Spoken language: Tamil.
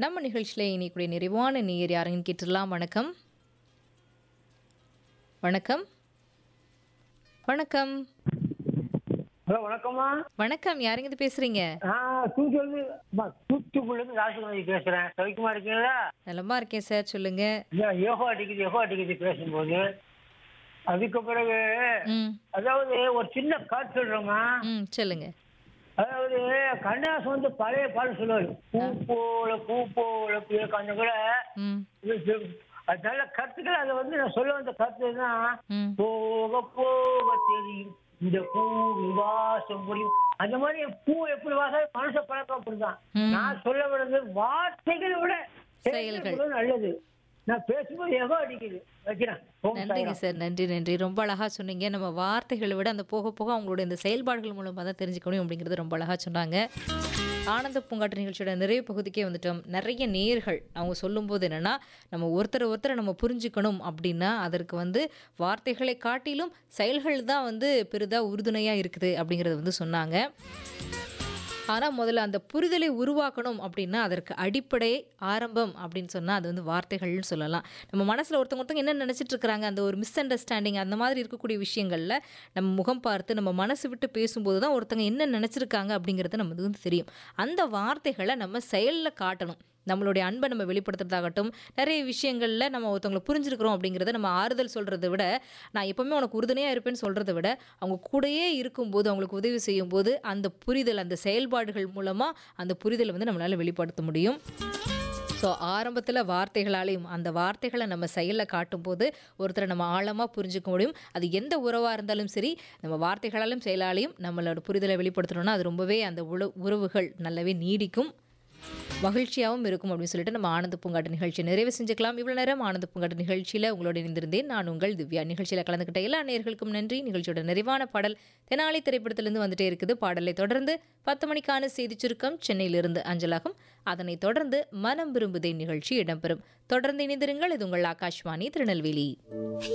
நம்ம நிகழ்ச்சியில் இனிக்கூடிய நிறைவான நேயர் யாருன்னு கேட்டுடலாம் வணக்கம் வணக்கம் வணக்கம் ஹலோ வணக்கம்மா வணக்கம் யாருங்க இது பேசுறீங்க நான் தூத்துக்குடி தூத்துக்குடிலேருந்து ராசகுமாரி பேசுறேன் சவிக்குமா இருக்கீங்களா நலமா இருக்கேன் சார் சொல்லுங்க இந்த யோகா அடிக்குது யோகா அடிக்குது பேசும்போது அதுக்கு பிறகு ம் அதாவது ஒரு சின்ன காட்டு சொல்றோமா ம் சொல்லுங்க அதாவது கண்ணாசம் வந்து பழைய பாடல் சொல்லுவாரு பூ போல பூ போல அந்த கூட ம் இது சொல்- அது நல்ல கருத்துக்கள் அதை வந்து நான் சொல்ல வந்த கருத்து தான் ம் போக போக தெரியும் இந்த பூ வாசம் புரியும் அந்த மாதிரி பூ எப்படி வாசம் மனுஷ பழக்கம் அப்படிதான் ம். நான் சொல்ல விடுறது வார்த்தைகளை விட செயல்கள். செயல்கள் நல்லது நான் பேசும்போது எகோ அடிக்குது வைக்கிறேன் ஓம் நன்றிங்க சாய்ராம். சார் நன்றி நன்றி ரொம்ப அழகா சொன்னீங்க நம்ம வார்த்தைகளை விட அந்த போக போக அவங்களோட இந்த செயல்பாடுகள் மூலமாக தான் தெரிஞ்சுக்க முடியும் அப்படிங்கிறது ரொம்ப அழகா சொன்னாங்க ஆனந்த பூங்காற்று நிகழ்ச்சியோட நிறைய பகுதிக்கே வந்துட்டோம் நிறைய நேர்கள் அவங்க சொல்லும்போது என்னன்னா நம்ம ஒருத்தரை ஒருத்தரை நம்ம புரிஞ்சுக்கணும் அப்படின்னா அதற்கு வந்து வார்த்தைகளை காட்டிலும் செயல்கள் தான் வந்து பெரிதாக உறுதுணையாக இருக்குது அப்படிங்கிறத வந்து சொன்னாங்க ஆனால் முதல்ல அந்த புரிதலை உருவாக்கணும் அப்படின்னா அதற்கு அடிப்படை ஆரம்பம் அப்படின்னு சொன்னால் அது வந்து வார்த்தைகள்னு சொல்லலாம் நம்ம மனசில் ஒருத்தவங்க ஒருத்தவங்க என்ன நினச்சிட்டு இருக்கிறாங்க அந்த ஒரு மிஸ் அண்டர்ஸ்டாண்டிங் அந்த மாதிரி இருக்கக்கூடிய விஷயங்களில் நம்ம முகம் பார்த்து நம்ம மனசு விட்டு பேசும்போது தான் ஒருத்தவங்க என்ன நினச்சிருக்காங்க அப்படிங்கிறது நமக்கு வந்து தெரியும் அந்த வார்த்தைகளை நம்ம செயலில் காட்டணும் நம்மளுடைய அன்பை நம்ம வெளிப்படுத்துறதாகட்டும் நிறைய விஷயங்களில் நம்ம ஒருத்தவங்களை புரிஞ்சிருக்கிறோம் அப்படிங்கிறத நம்ம ஆறுதல் சொல்கிறத விட நான் எப்பவுமே உனக்கு உறுதுணையாக இருப்பேன்னு சொல்கிறத விட அவங்க கூடயே இருக்கும்போது அவங்களுக்கு உதவி செய்யும்போது அந்த புரிதல் அந்த செயல்பாடுகள் மூலமாக அந்த புரிதலை வந்து நம்மளால் வெளிப்படுத்த முடியும் ஸோ ஆரம்பத்தில் வார்த்தைகளாலையும் அந்த வார்த்தைகளை நம்ம செயலில் காட்டும்போது ஒருத்தரை நம்ம ஆழமாக புரிஞ்சுக்க முடியும் அது எந்த உறவாக இருந்தாலும் சரி நம்ம வார்த்தைகளாலும் செயலாலையும் நம்மளோட புரிதலை வெளிப்படுத்தணும்னா அது ரொம்பவே அந்த உல உறவுகள் நல்லாவே நீடிக்கும் மகிழ்ச்சியாகவும் இருக்கும் அப்படின்னு சொல்லிட்டு நம்ம ஆனந்த பூங்காட்டு நிகழ்ச்சியை நிறைவு செஞ்சுக்கலாம் இவ்வளோ நேரம் ஆனந்த பூங்காட்டு நிகழ்ச்சியில் உங்களோட இணைந்திருந்தேன் நான் உங்கள் திவ்யா நிகழ்ச்சியில் கலந்துக்கிட்ட எல்லா நேயர்களுக்கும் நன்றி நிகழ்ச்சியோட நிறைவான பாடல் தெனாலி திரைப்படத்திலிருந்து வந்துட்டே இருக்குது பாடலை தொடர்ந்து பத்து மணிக்கான செய்திச் சுருக்கம் சென்னையிலிருந்து அஞ்சலாகும் அதனைத் தொடர்ந்து மனம் விரும்புதே நிகழ்ச்சி இடம்பெறும் தொடர்ந்து இணைந்திருங்கள் இது உங்கள் ஆகாஷ்வாணி திருநெல்வேலி